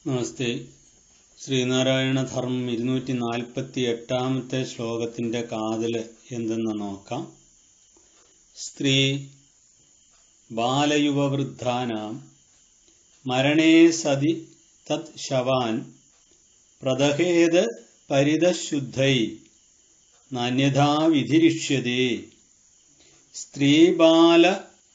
നമസ്തേ ശ്രീനാരായണ ധർമ്മം ഇരുന്നൂറ്റി നാൽപ്പത്തി എട്ടാമത്തെ ശ്ലോകത്തിന്റെ കാതല് എന്തെന്ന് നോക്കാം സ്ത്രീ ബാലയുവവൃദ്ധാനാം മരണേ സതി തത് ശവാൻ പ്രദഹേത് പരിതശുദ്ധൈ നാന്യഥാ വിധിരിഷ്യതേ സ്ത്രീ ബാല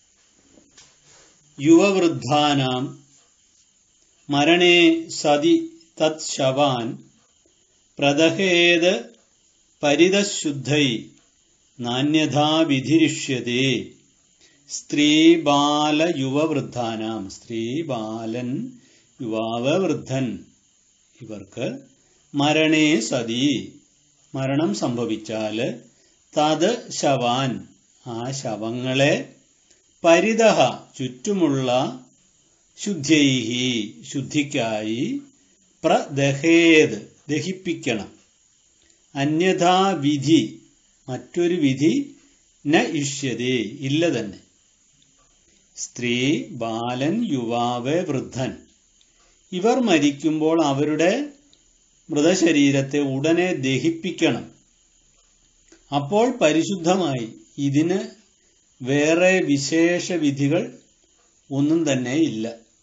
യുവവൃദ്ധാനാം മരണേ സതി തത് ശവാൻ പ്രദഹേത് പരിതശുദ്ധൈ നാന്യഥാ വിധിരിഷ്യതേ സ്ത്രീ ബാല യുവവൃദ്ധാനാം സ്ത്രീ ബാലൻ യുവാവ് വൃദ്ധൻ ഇവർക്ക് മരണേ സതി മരണം സംഭവിച്ചാൽ തത് ശവാൻ ആ ശവങ്ങളെ പരിതഹ ചുറ്റുമുള്ള ശുദ്ധ്യൈഹി ശുദ്ധിക്കായി പ്രദഹേത് ദഹിപ്പിക്കണം അന്യഥാ വിധി മറ്റൊരു വിധി ന ഇഷ്യതേ ഇല്ല തന്നെ സ്ത്രീ ബാലൻ യുവാവ് വൃദ്ധൻ ഇവർ മരിക്കുമ്പോൾ അവരുടെ മൃതശരീരത്തെ ഉടനെ ദഹിപ്പിക്കണം അപ്പോൾ പരിശുദ്ധമായി ഇതിന് വേറെ വിശേഷ വിധികൾ ഒന്നും തന്നെ ഇല്ല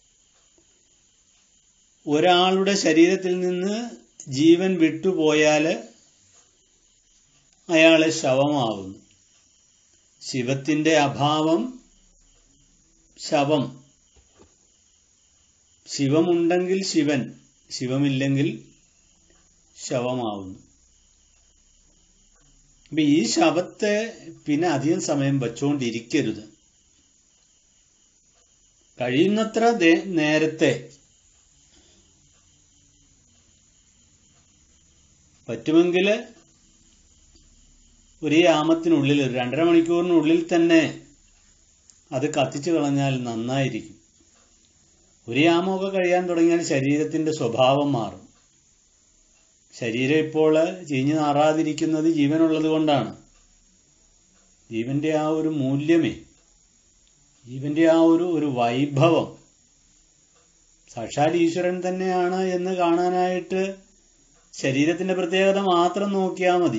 ഒരാളുടെ ശരീരത്തിൽ നിന്ന് ജീവൻ വിട്ടുപോയാൽ അയാളെ ശവമാവുന്നു ശിവത്തിന്റെ അഭാവം ശവം ശിവമുണ്ടെങ്കിൽ ശിവൻ ശിവമില്ലെങ്കിൽ ശവമാവുന്നു അപ്പൊ ഈ ശവത്തെ പിന്നെ അധികം സമയം വച്ചുകൊണ്ടിരിക്കരുത് കഴിയുന്നത്ര നേരത്തെ പറ്റുമെങ്കിൽ ഒരു യാമത്തിനുള്ളിൽ രണ്ടര മണിക്കൂറിനുള്ളിൽ തന്നെ അത് കത്തിച്ചു കളഞ്ഞാൽ നന്നായിരിക്കും ഒരു യാമമൊക്കെ കഴിയാൻ തുടങ്ങിയാൽ ശരീരത്തിന്റെ സ്വഭാവം മാറും ശരീരം ഇപ്പോൾ ചീഞ്ഞു നാറാതിരിക്കുന്നത് ജീവനുള്ളത് കൊണ്ടാണ് ജീവന്റെ ആ ഒരു മൂല്യമേ ജീവന്റെ ആ ഒരു ഒരു വൈഭവം സാക്ഷാൽ ഈശ്വരൻ തന്നെയാണ് എന്ന് കാണാനായിട്ട് ശരീരത്തിന്റെ പ്രത്യേകത മാത്രം നോക്കിയാൽ മതി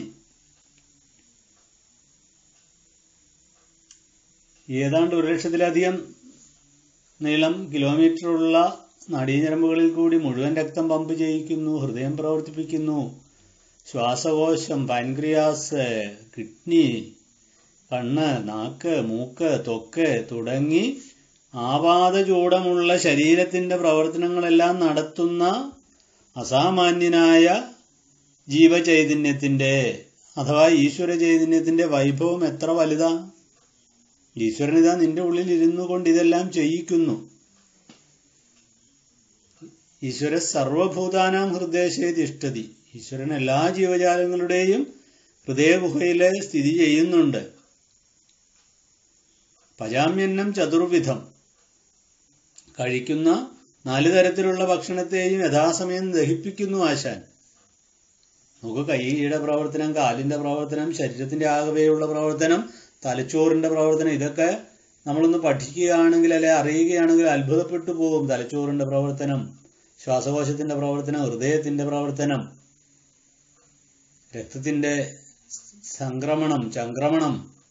ഏതാണ്ട് ഒരു ലക്ഷത്തിലധികം നീളം കിലോമീറ്ററുള്ള നടീഞരമ്പുകളിൽ കൂടി മുഴുവൻ രക്തം പമ്പ് ചെയ്യിക്കുന്നു ഹൃദയം പ്രവർത്തിപ്പിക്കുന്നു ശ്വാസകോശം പാൻക്രിയാസ് കിഡ്നി കണ്ണ് നാക്ക് മൂക്ക് ത്വക്ക് തുടങ്ങി ആപാദചൂടമുള്ള ശരീരത്തിന്റെ പ്രവർത്തനങ്ങളെല്ലാം നടത്തുന്ന അസാമാന്യനായ ജീവചൈതന്യത്തിന്റെ അഥവാ ഈശ്വര ചൈതന്യത്തിന്റെ വൈഭവം എത്ര വലുതാ ഈശ്വരനിതാ നിന്റെ ഉള്ളിൽ ഇരുന്നു കൊണ്ട് ഇതെല്ലാം ചെയ്യിക്കുന്നു ഈശ്വര സർവഭൂതാനാം ഹൃദയശേ തിഷ്ഠതി ഈശ്വരൻ എല്ലാ ജീവജാലങ്ങളുടെയും ഹൃദയഗുഹയില് സ്ഥിതി ചെയ്യുന്നുണ്ട് പജാമ്യന്നം ചതുർവിധം കഴിക്കുന്ന നാല് തരത്തിലുള്ള ഭക്ഷണത്തെയും യഥാസമയം ദഹിപ്പിക്കുന്നു ആശാൻ നമുക്ക് കൈയുടെ പ്രവർത്തനം കാലിന്റെ പ്രവർത്തനം ശരീരത്തിന്റെ ആകവെയുള്ള പ്രവർത്തനം തലച്ചോറിന്റെ പ്രവർത്തനം ഇതൊക്കെ നമ്മളൊന്ന് പഠിക്കുകയാണെങ്കിൽ അല്ലെ അറിയുകയാണെങ്കിൽ അത്ഭുതപ്പെട്ടു പോകും തലച്ചോറിന്റെ പ്രവർത്തനം ശ്വാസകോശത്തിന്റെ പ്രവർത്തനം ഹൃദയത്തിന്റെ പ്രവർത്തനം രക്തത്തിന്റെ സംക്രമണം ചംക്രമണം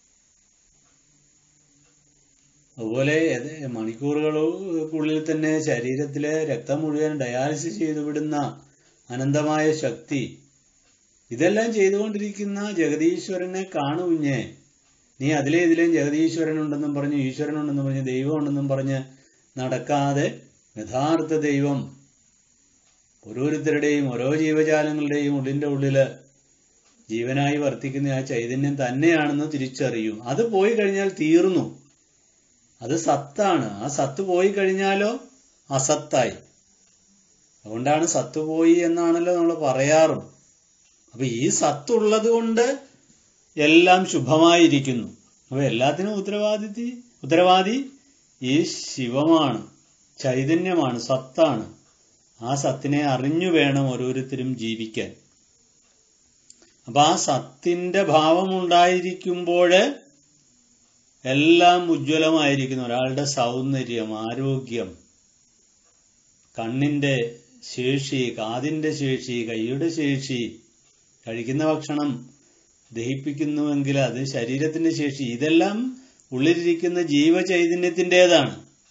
അതുപോലെ മണിക്കൂറുകൾക്കുള്ളിൽ തന്നെ ശരീരത്തിലെ രക്തം മുഴുവൻ ഡയാലിസിസ് ചെയ്തു വിടുന്ന അനന്തമായ ശക്തി ഇതെല്ലാം ചെയ്തുകൊണ്ടിരിക്കുന്ന ജഗതീശ്വരനെ കാണുഞ്ഞേ നീ അതിലെ ഇതിലേയും ജഗതീശ്വരൻ ഉണ്ടെന്നും പറഞ്ഞ് ഈശ്വരൻ ഉണ്ടെന്നും പറഞ്ഞ് ദൈവം ഉണ്ടെന്നും പറഞ്ഞ് നടക്കാതെ യഥാർത്ഥ ദൈവം ഓരോരുത്തരുടെയും ഓരോ ജീവജാലങ്ങളുടെയും ഉള്ളിന്റെ ഉള്ളില് ജീവനായി വർത്തിക്കുന്ന ആ ചൈതന്യം തന്നെയാണെന്ന് തിരിച്ചറിയൂ അത് പോയി കഴിഞ്ഞാൽ തീർന്നു അത് സത്താണ് ആ സത്ത് പോയി കഴിഞ്ഞാലോ അസത്തായി അതുകൊണ്ടാണ് സത്ത് പോയി എന്നാണല്ലോ നമ്മൾ പറയാറും അപ്പൊ ഈ സത്തുള്ളത് കൊണ്ട് എല്ലാം ശുഭമായിരിക്കുന്നു അപ്പൊ എല്ലാത്തിനും ഉത്തരവാദിത്തി ഉത്തരവാദി ഈ ശിവമാണ് ചൈതന്യമാണ് സത്താണ് ആ സത്തിനെ അറിഞ്ഞു വേണം ഓരോരുത്തരും ജീവിക്കാൻ അപ്പൊ ആ സത്തിന്റെ ഭാവം ഉണ്ടായിരിക്കുമ്പോൾ എല്ലാം ഉജ്ജ്വലമായിരിക്കുന്നു ഒരാളുടെ സൗന്ദര്യം ആരോഗ്യം കണ്ണിന്റെ ശേഷി കാതിന്റെ ശേഷി കൈയുടെ ശേഷി കഴിക്കുന്ന ഭക്ഷണം ദഹിപ്പിക്കുന്നുവെങ്കിൽ അത് ശരീരത്തിന്റെ ശേഷി ഇതെല്ലാം ഉള്ളിലിരിക്കുന്ന ജീവചൈതന്യത്തിൻ്റെതാണ്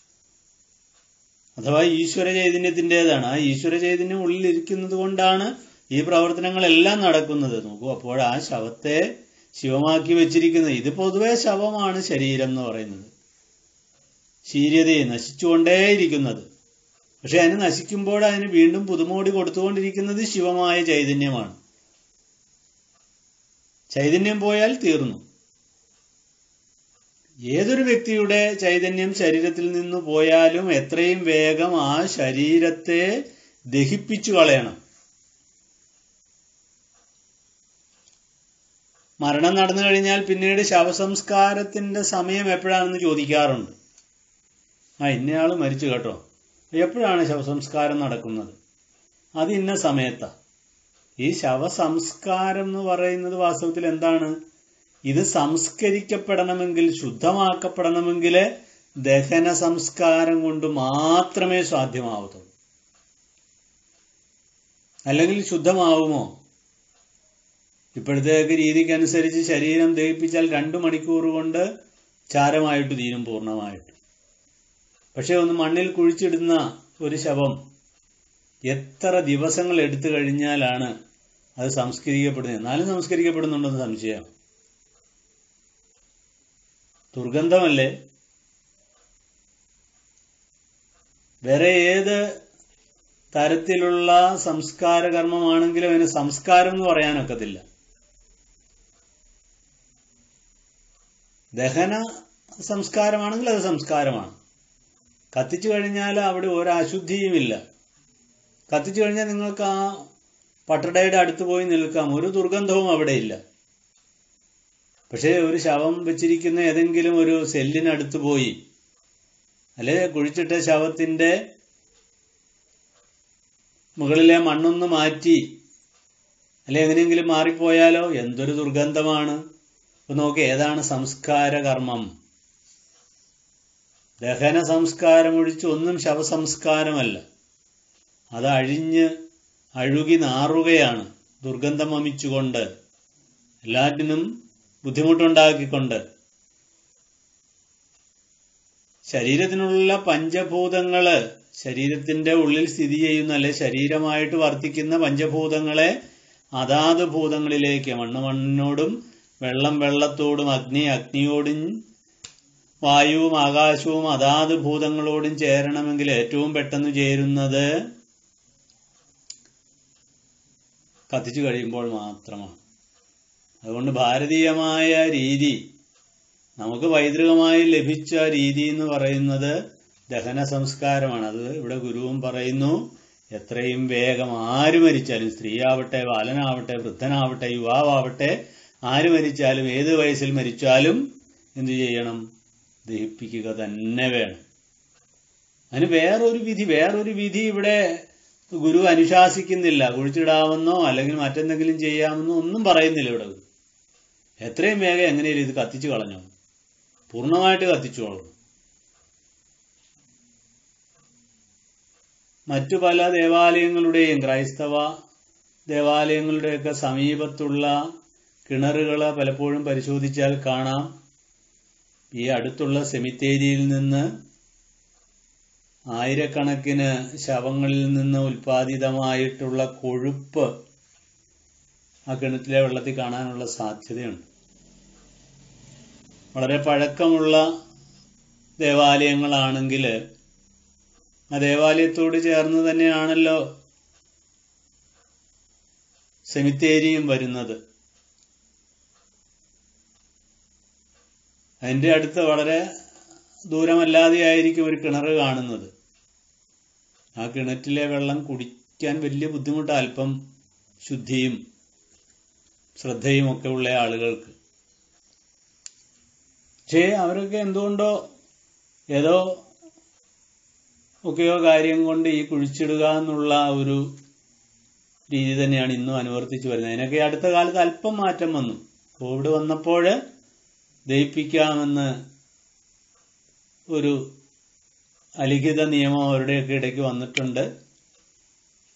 അഥവാ ഈശ്വര ചൈതന്യത്തിൻ്റെതാണ് ആ ഈശ്വര ചൈതന്യം ഉള്ളിലിരിക്കുന്നത് കൊണ്ടാണ് ഈ പ്രവർത്തനങ്ങളെല്ലാം നടക്കുന്നത് നോക്കൂ അപ്പോൾ ആ ശവത്തെ ശിവമാക്കി വെച്ചിരിക്കുന്നത് ഇത് പൊതുവെ ശവമാണ് ശരീരം എന്ന് പറയുന്നത് ശീര്യതയെ നശിച്ചുകൊണ്ടേയിരിക്കുന്നത് പക്ഷെ അതിന് നശിക്കുമ്പോൾ അതിന് വീണ്ടും പുതുമോടി കൊടുത്തുകൊണ്ടിരിക്കുന്നത് ശിവമായ ചൈതന്യമാണ് ചൈതന്യം പോയാൽ തീർന്നു ഏതൊരു വ്യക്തിയുടെ ചൈതന്യം ശരീരത്തിൽ നിന്ന് പോയാലും എത്രയും വേഗം ആ ശരീരത്തെ ദഹിപ്പിച്ചു കളയണം മരണം നടന്നു കഴിഞ്ഞാൽ പിന്നീട് ശവസംസ്കാരത്തിന്റെ സമയം എപ്പോഴാണെന്ന് ചോദിക്കാറുണ്ട് ആ ഇന്നയാൾ മരിച്ചു കേട്ടോ എപ്പോഴാണ് ശവസംസ്കാരം നടക്കുന്നത് അത് ഇന്ന സമയത്താ ഈ ശവസംസ്കാരം എന്ന് പറയുന്നത് വാസ്തവത്തിൽ എന്താണ് ഇത് സംസ്കരിക്കപ്പെടണമെങ്കിൽ ശുദ്ധമാക്കപ്പെടണമെങ്കിൽ ദഹന സംസ്കാരം കൊണ്ട് മാത്രമേ സാധ്യമാവത്തുള്ളൂ അല്ലെങ്കിൽ ശുദ്ധമാവുമോ ഇപ്പോഴത്തെ രീതിക്കനുസരിച്ച് ശരീരം ദഹിപ്പിച്ചാൽ രണ്ടു മണിക്കൂർ കൊണ്ട് ചാരമായിട്ട് തീരും പൂർണ്ണമായിട്ട് പക്ഷെ ഒന്ന് മണ്ണിൽ കുഴിച്ചിടുന്ന ഒരു ശവം എത്ര ദിവസങ്ങൾ എടുത്തു കഴിഞ്ഞാലാണ് അത് സംസ്കരിക്കപ്പെടുന്നത് എന്നാലും സംസ്കരിക്കപ്പെടുന്നുണ്ടെന്ന് സംശയം ദുർഗന്ധമല്ലേ വേറെ ഏത് തരത്തിലുള്ള സംസ്കാര കർമ്മമാണെങ്കിലും അതിന് സംസ്കാരം എന്ന് പറയാനൊക്കത്തില്ല ദഹന സംസ്കാരമാണെങ്കിൽ അത് സംസ്കാരമാണ് കത്തിച്ചു കഴിഞ്ഞാൽ അവിടെ ഒരു അശുദ്ധിയുമില്ല കത്തിച്ചു കഴിഞ്ഞാൽ നിങ്ങൾക്ക് ആ പട്ടടയുടെ അടുത്ത് പോയി നിൽക്കാം ഒരു ദുർഗന്ധവും അവിടെ ഇല്ല പക്ഷേ ഒരു ശവം വെച്ചിരിക്കുന്ന ഏതെങ്കിലും ഒരു സെല്ലിനടുത്ത് പോയി അല്ലെ കുഴിച്ചിട്ട ശവത്തിന്റെ മുകളിലെ മണ്ണൊന്ന് മാറ്റി അല്ലെ എങ്ങനെയെങ്കിലും മാറിപ്പോയാലോ എന്തൊരു ദുർഗന്ധമാണ് അപ്പൊ നോക്കി ഏതാണ് സംസ്കാര കർമ്മം ദഹന സംസ്കാരം ഒഴിച്ച് ഒന്നും ശവസംസ്കാരമല്ല അത് അഴിഞ്ഞ് അഴുകി നാറുകയാണ് ദുർഗന്ധം വമിച്ചുകൊണ്ട് എല്ലാറ്റിനും ബുദ്ധിമുട്ടുണ്ടാക്കിക്കൊണ്ട് ശരീരത്തിനുള്ള പഞ്ചഭൂതങ്ങള് ശരീരത്തിന്റെ ഉള്ളിൽ സ്ഥിതി ചെയ്യുന്ന അല്ലെ ശരീരമായിട്ട് വർത്തിക്കുന്ന പഞ്ചഭൂതങ്ങളെ അതാത് ഭൂതങ്ങളിലേക്ക് മണ്ണ് മണ്ണിനോടും വെള്ളം വെള്ളത്തോടും അഗ്നി അഗ്നിയോടും വായുവും ആകാശവും അതാത് ഭൂതങ്ങളോടും ചേരണമെങ്കിൽ ഏറ്റവും പെട്ടെന്ന് ചേരുന്നത് കത്തിച്ചു കഴിയുമ്പോൾ മാത്രമാണ് അതുകൊണ്ട് ഭാരതീയമായ രീതി നമുക്ക് പൈതൃകമായി ലഭിച്ച രീതി എന്ന് പറയുന്നത് ദഹന സംസ്കാരമാണ് അത് ഇവിടെ ഗുരുവും പറയുന്നു എത്രയും വേഗം ആര് മരിച്ചാലും സ്ത്രീയാവട്ടെ ബാലനാവട്ടെ വൃദ്ധനാവട്ടെ യുവാവട്ടെ ആര് മരിച്ചാലും ഏത് വയസ്സിൽ മരിച്ചാലും എന്തു ചെയ്യണം ദഹിപ്പിക്കുക തന്നെ വേണം അതിന് വേറൊരു വിധി വേറൊരു വിധി ഇവിടെ ഗുരു അനുശാസിക്കുന്നില്ല കുഴിച്ചിടാമെന്നോ അല്ലെങ്കിൽ മറ്റെന്തെങ്കിലും ചെയ്യാമെന്നോ ഒന്നും പറയുന്നില്ല ഇവിടെ ഗുരു എത്രയും വേഗം എങ്ങനെയും ഇത് കത്തിച്ചു കളഞ്ഞോ പൂർണ്ണമായിട്ട് കത്തിച്ചോളൂ മറ്റു പല ദേവാലയങ്ങളുടെയും ക്രൈസ്തവ ദേവാലയങ്ങളുടെയൊക്കെ സമീപത്തുള്ള കിണറുകൾ പലപ്പോഴും പരിശോധിച്ചാൽ കാണാം ഈ അടുത്തുള്ള സെമിത്തേരിയിൽ നിന്ന് ആയിരക്കണക്കിന് ശവങ്ങളിൽ നിന്ന് ഉൽപ്പാദിതമായിട്ടുള്ള കൊഴുപ്പ് ആ കിണറ്റിലെ വെള്ളത്തിൽ കാണാനുള്ള സാധ്യതയുണ്ട് വളരെ പഴക്കമുള്ള ദേവാലയങ്ങളാണെങ്കിൽ ആ ദേവാലയത്തോട് ചേർന്ന് തന്നെയാണല്ലോ സെമിത്തേരിയും വരുന്നത് അതിൻ്റെ അടുത്ത് വളരെ ദൂരമല്ലാതെയായിരിക്കും ഒരു കിണർ കാണുന്നത് ആ കിണറ്റിലെ വെള്ളം കുടിക്കാൻ വലിയ ബുദ്ധിമുട്ട് അല്പം ശുദ്ധിയും ശ്രദ്ധയും ഒക്കെ ഉള്ള ആളുകൾക്ക് പക്ഷേ അവരൊക്കെ എന്തുകൊണ്ടോ ഏതോ ഒക്കെയോ കാര്യം കൊണ്ട് ഈ കുഴിച്ചിടുക എന്നുള്ള ഒരു രീതി തന്നെയാണ് ഇന്നും അനുവർത്തിച്ചു വരുന്നത് അതിനൊക്കെ അടുത്ത കാലത്ത് അല്പം മാറ്റം വന്നു കോവിഡ് വന്നപ്പോൾ ദയിപ്പിക്കാമെന്ന് ഒരു അലിഖിത നിയമം അവരുടെയൊക്കെ ഇടയ്ക്ക് വന്നിട്ടുണ്ട്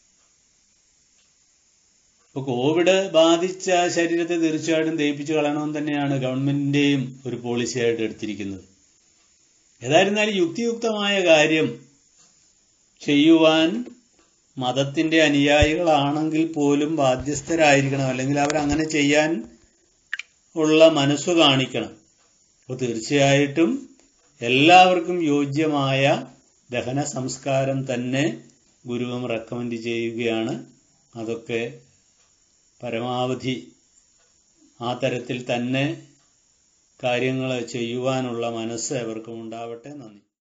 അപ്പോൾ കോവിഡ് ബാധിച്ച ശരീരത്തെ തീർച്ചയായിട്ടും ദഹിപ്പിച്ച് കളയണമെന്ന് തന്നെയാണ് ഗവൺമെന്റിന്റെയും ഒരു പോളിസിയായിട്ട് എടുത്തിരിക്കുന്നത് ഏതായിരുന്നാലും യുക്തിയുക്തമായ കാര്യം ചെയ്യുവാൻ മതത്തിന്റെ അനുയായികളാണെങ്കിൽ പോലും ബാധ്യസ്ഥരായിരിക്കണം അല്ലെങ്കിൽ അവരങ്ങനെ ചെയ്യാൻ ഉള്ള മനസ്സ് കാണിക്കണം അപ്പോൾ തീർച്ചയായിട്ടും എല്ലാവർക്കും യോജ്യമായ ദഹന സംസ്കാരം തന്നെ ഗുരുവും റെക്കമെൻഡ് ചെയ്യുകയാണ് അതൊക്കെ പരമാവധി ആ തരത്തിൽ തന്നെ കാര്യങ്ങൾ ചെയ്യുവാനുള്ള മനസ്സ് അവർക്കും ഉണ്ടാവട്ടെ നന്ദി